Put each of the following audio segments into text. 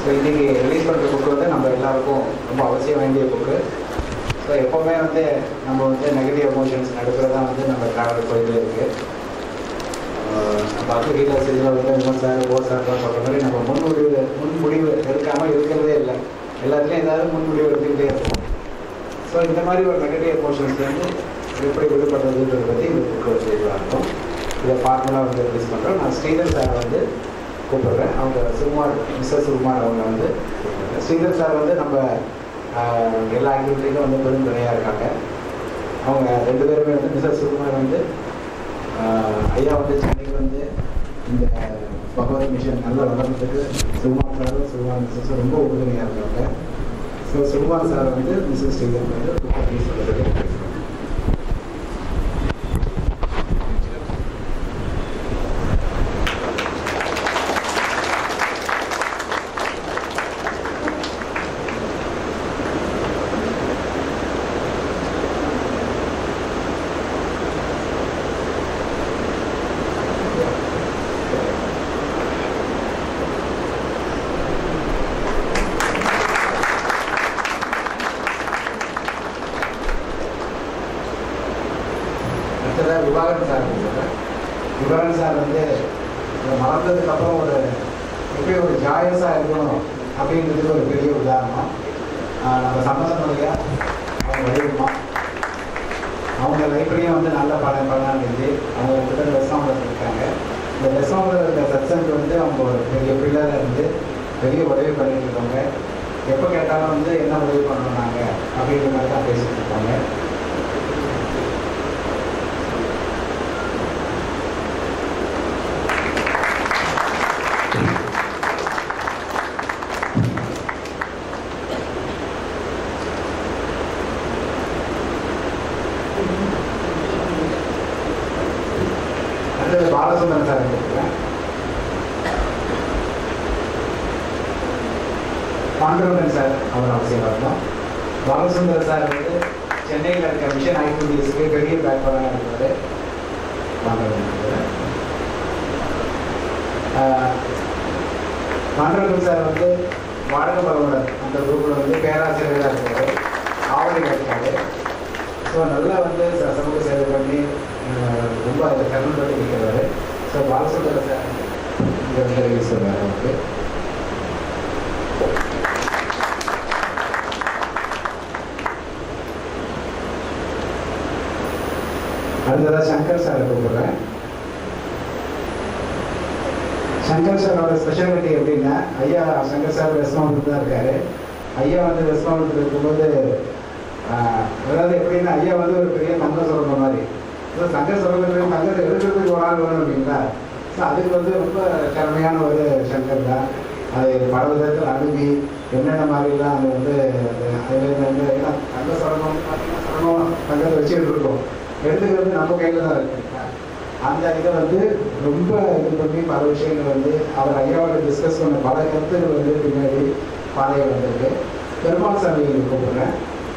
So இன்றைக்கி release பண்ணுற book வந்து நம்ம எல்லாருக்கும் ரொம்ப அவசியம் வேண்டிய புக்கு ஸோ எப்போவுமே வந்து நம்ம வந்து நெகட்டிவ் எமோஷன்ஸ் நடுக்கிறது தான் வந்து நம்ம ட்ராவல் போயிட்டே இருக்குது நம்ம அக்ரிகல்ச்சர் இதில் வந்து விமன் சார் ஓ சார்லாம் சொல்கிற மாதிரி நம்ம முன் முடிவு முன் முடிவு எடுக்காமல் இருக்கிறதே இல்லை எல்லாத்துலேயும் ஏதாவது முன் முடிவு எடுத்துக்கிட்டே இருக்கும் ஸோ இந்த மாதிரி ஒரு நெகட்டிவ் எமோஷன்ஸ்லேருந்து எப்படி விடுபடுறதுன்றதை பற்றி இந்த புக்கு வச்சு இருக்கும் இதை ஃபார்முலா வந்து ரிலீஸ் பண்ணுறோம் நான் ஸ்ரீதர் சார் வந்து கூப்பிடுறேன் அவங்க சுகுமார் மிஸ்ஸஸ் சுகுமார் அவங்க வந்து கூப்பிடுறேன் ஸ்ரீதர் சார் வந்து நம்ம ஆஹ், எல்லா ஆக்டிவிட்டிக்கும் வந்து பெரும் துணையாக இருக்காங்க அவங்க ரெண்டு பேருமே வந்து மிஸ்ஸஸ் சுகுமார் வந்து ஆஹ், ஐயா வந்து சென்னைக்கு வந்து இந்த பகவத் மிஷன் நல்லா வளர்றதுக்கு சுகுமார் சாரும் சுகுமார் மிஸ்ஸஸும் ரொம்ப உறுதுணையாக இருக்காங்க ஸோ சுகுமார் சார் வந்து மிஸ்ஸஸ் ஸ்ரீதர் வந்து பற்றி சொல்லுறது அடுத்ததாக விவாகரன் சார் சொல்கிறேன் விவாகரன் சார் வந்து இதை மறந்ததுக்கு அப்புறம் ஒரு எப்படி ஒரு ஜாயஸாக இருக்கணும் அப்படின்றதுக்கு ஒரு பெரிய உதாரணம் ஆஹ் நம்ம சம்பந்தம் வழியா அவங்க வழியுமா அவங்க லைஃப்லேயும் வந்து நல்ல படம் படம் இருந்துச்சு அவங்க கிட்ட ரெஸ்டாரண்ட் இருக்காங்க இந்த ரெஸ்டாரண்ட் இருக்க சத்சங்க வந்து அவங்க ஒரு பெரிய பிள்ளைல இருந்து பெரிய உதவி பண்ணிட்டு இருக்காங்க எப்போ கேட்டாலும் வந்து என்ன உதவி பண்ணணும் நாங்கள் அப்படின்ற மாதிரி தான் பேசிட்டு இருக்காங்க அடுத்தது பாலசுந்தரன் சார் இருக்கிறேன் பாண்டுரங்கன் சார் அவர் அவசியம் வரணும் பாலசுந்தர் சார் வந்து சென்னையில் இருக்க மிஷன் ஆக்டிவிட்டீஸ்க்கு பெரிய பேக்வர்டாக இருக்கிறாரு பாண்டுரங்கன் பாண்டுரங்கன் சார் வந்து வாழ்க பலமுடன் அந்த குரூப்பில் வந்து பேராசிரியராக இருக்காரு ஆவலில் இருக்காரு ஸோ நல்லா வந்து ச- சமூக சேவை பண்ணி அஹ், ரொம்ப அதில் கருண் பண்ணி இருக்கிறாரு ஸோ பாலசுந்தர சார் இங்கே வந்து ரிலீஸ் பண்ணுறாரு அவருக்கு அடுத்ததாக சங்கர் சாரை கூப்பிடுறேன் சங்கர் சாரோட ஸ்பெஷாலிட்டி எப்படின்னா ஐயா சங்கர் சார் வெஸ்ட் மாவட்டத்தில் தான் இருக்காரு ஐயா வந்து வெஸ்ட் மாவட்டத்தில் இருக்கும்போது ஆஹ், அதாவது எப்படின்னா ஐயா வந்து ஒரு பெரிய தங்க சுரங்க மாதிரி ஸோ தங்க சுரங்கத்தில் தங்கத்தை எடுக்கிறதுக்கு ஒரு ஆள் வேணும் அப்படிங்களா ஸோ அதுக்கு வந்து ரொம்ப திறமையான ஒரு சங்கர் தான் அது பல விதத்தில் அணுகி என்னென்ன மாதிரிலாம் அது வந்து அதில் வந்து ஏன்னா தங்க சுரங்கம் வந்து பார்த்தீங்கன்னா சுரங்கம் தங்கத்தை வச்சுட்டு இருக்கோம் எடுத்துக்கிறது நம்ம கையில் தான் இருக்குங்களா அந்த இதை வந்து ரொம்ப இது பண்ணி பல விஷயங்கள் வந்து அவர் ஐயாவோட டிஸ்கஸ் பண்ண பல கருத்துகள் வந்து பின்னாடி பாதையை வந்திருக்கு பெருமாள் சாமி கூப்பிடுறேன்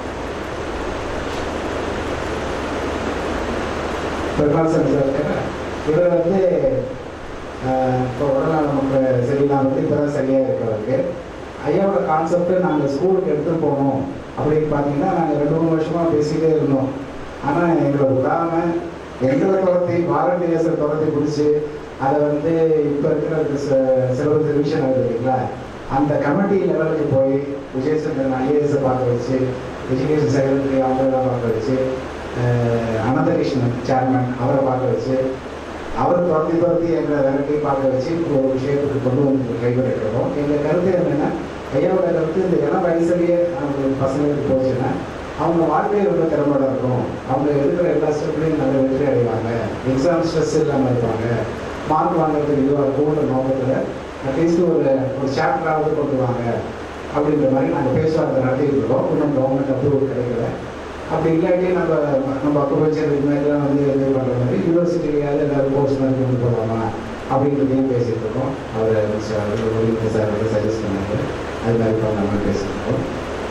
பெருமாள் சாமி சார் இருக்காரா? இவர் வந்து ஆஹ், இப்போ உடல்நலம் நமக்கு சரியில்லாம வந்து இப்போ தான் சரியாக இருக்கிறவருக்கு ஐயாவோட கான்செப்ட் நாங்கள் ஸ்கூலுக்கு எடுத்துகிட்டு போகணும் அப்படின்னு பார்த்தீங்கன்னா நாங்கள் ரெண்டு மூணு வருஷமாக பேசிக்கிட்டே இருந்தோம் ஆனால் எங்களோட உதாரணம் எங்களை துரத்தி வாலண்டியர்ஸை துரத்தி பிடிச்சி அதை வந்து இப்போ இருக்கிற சிலபஸ் ரிவிஷன் ஆகுது இல்லைங்களா அந்த கமிட்டி லெவலுக்கு போய் விஜயசந்திரன் ஐஏஎஸை பார்க்க வச்சு எஜுகேஷன் செக்ரட்டரி அவங்களெல்லாம் பார்க்க வச்சு அஹ், அனந்தகிருஷ்ணன் சேர்மன் அவரை பார்க்க வச்சு அவர் துரத்தி துரத்தி எங்களை விரட்டி பார்க்க வச்சு இப்போ ஒரு விஷயத்துக்கு கொண்டு வந்து கைவிட்டுருக்கோம் எங்கள் கருத்து என்னென்னா ஐயாவோட கருத்து இந்த இளம் வயசுலேயே அவங்க பசங்களுக்கு போச்சுன்னா அவங்க வாழ்க்கையை ரொம்ப திறமையோட இருக்கும் அவங்க எடுக்கிற எல்லா ஸ்டெப்லையும் நல்ல வெற்றி அடைவாங்க எக்ஸாம் ஸ்ட்ரெஸ் இல்லாமல் இருப்பாங்க மார்க் வாங்குறதுக்கு இதுவாக இருக்கும்ன்ற நோக்கத்தில் அட்லீஸ்ட் ஒரு ஒரு சாப்டராவது கொண்டு வாங்க அப்படின்ற மாதிரி நாங்கள் பேச்சுவார்த்தை நடத்திட்டு இருக்கோம் இன்னும் கவர்மெண்ட் அப்ரூவல் கிடைக்கல அப்படி இல்லாட்டி நம்ம நம்ம அக்குபஞ்சர் இது மாதிரிலாம் வந்து இது பண்ணுற மாதிரி யூனிவர்சிட்டிலையாவது ஏதாவது கோர்ஸ் மாதிரி கொண்டு போகலாமா அப்படின்றதையும் பேசிகிட்டு இருக்கோம் அவர் சார் வந்து சஜஸ்ட் பண்ணாங்க அது மாதிரி பண்ணலாமா பேசிட்டு இருக்கோம்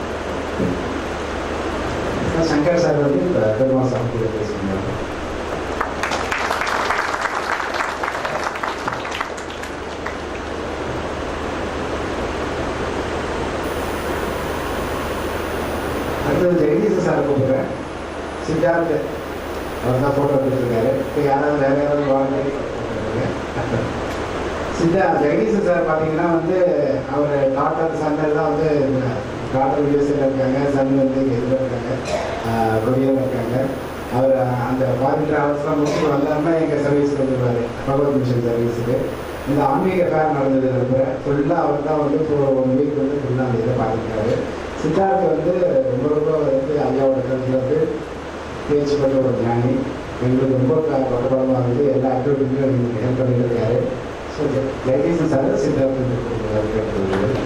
சங்கர் சார் வந்து இப்போ பெருமாள் சாமி கூட பேசுகிறாங்க அடுத்தது ஜெகதீஷ் சார் கூப்பிடுறேன் சித்தார்த் அவர் தான் ஃபோட்டோ எடுத்துருக்காரு இப்போ யாராவது வேற யாராவது வாங்க சித்தா ஜெகதீஷ் சார் பார்த்தீங்கன்னா வந்து அவர் டாக்டர் சன்னர் தான் வந்து டாக்டர் யூஎஸ்ஏல இருக்காங்க சன் வந்து இதில் இருக்காங்க கொரியாவில் இருக்காங்க அவர் அந்த ஃபாரின் ட்ராவல்ஸ்லாம் முடிச்சுட்டு வந்தாமல் எங்கள் சர்வீஸ்க்கு வந்துருவார் பகவத் மிஷன் சர்வீஸுக்கு இந்த ஆன்மீக ஃபேர் நடந்தது ரொம்ப ஃபுல்லாக அவர் தான் வந்து இப்போ ஒன் வீக் வந்து ஃபுல்லாக அந்த இதை பார்த்துருக்காரு சித்தார்த் வந்து ரொம்ப ரொம்ப வந்து ஐயாவோட கருத்தில் வந்து பேச்சு பண்ண ஒரு ஞானி எங்களுக்கு ரொம்ப பக்கபலமாக இருந்து எல்லா ஆக்டிவிட்டிலையும் எங்களுக்கு ஹெல்ப் பண்ணிட்டு இருக்காரு ஸோ ஜெகதீசன் சார் சித்தார்த் கேட்டுள்ளது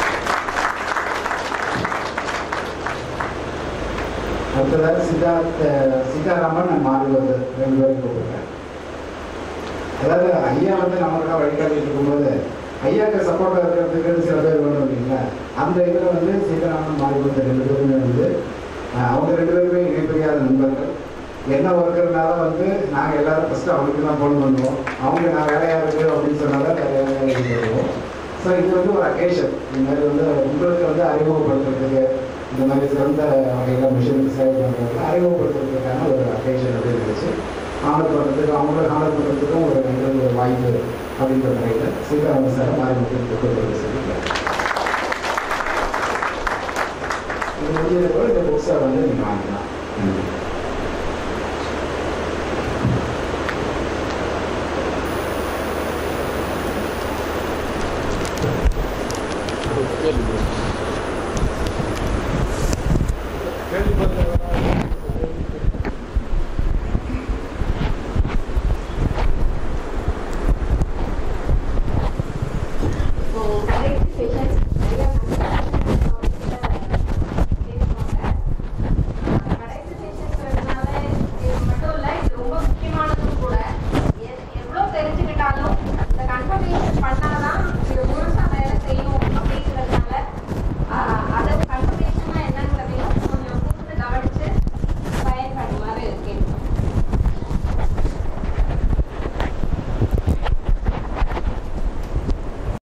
அடுத்ததாக சித்தார்த் சீதாராமன் மாறுவது ரெண்டு பேரும் கூப்பிடுறேன் அதாவது ஐயா வந்து நம்மளுக்காக வழிகாட்டிட்டு இருக்கும்போது ஐயாக்கு சப்போர்ட்டாக இருக்கிறதுக்கு சில பேர் வேணும் இல்லைங்களா அந்த இதில் வந்து சீதாராமன் மாறுவது ரெண்டு பேருமே வந்து அஹ், அவங்க ரெண்டு பேருமே இணைப்பிரியாத நண்பர்கள் என்ன ஒர்க்குனாலும் வந்து நாங்கள் எல்லாரும் ஃபஸ்ட்டு அவங்களுக்கு தான் ஃபோன் பண்ணுவோம் அவங்க நான் வேலையாக இருக்கு அப்படின்னு சொன்னாலும் வேலையாக பண்ணுவோம் ஸோ இது வந்து ஒரு அக்கேஷன் இந்த மாதிரி வந்து உங்களுக்கு வந்து அறிமுகப்படுத்துறதுக்கு இந்த மாதிரி சிறந்த வகையில் மிஷின் சேவை பண்ணுறதுக்கு அறிமுகப்படுத்துறதுக்கான ஒரு அக்கேஷன் அப்படின்னு இருந்துச்சு ஆனர் பண்ணுறதுக்கு அவங்கள ஆனர் பண்ணுறதுக்கும் ஒரு நல்ல ஒரு வாய்ப்பு அப்படின்ற முறையில் சீக்கிரம் சார் மாறி மக்களுக்கு கொடுக்குறது சரிங்களா இது முடிஞ்சது கூட இந்த புக்ஸை வந்து நீங்கள் வாங்கிக்கலாம் ம். கேள்விப்பட்ட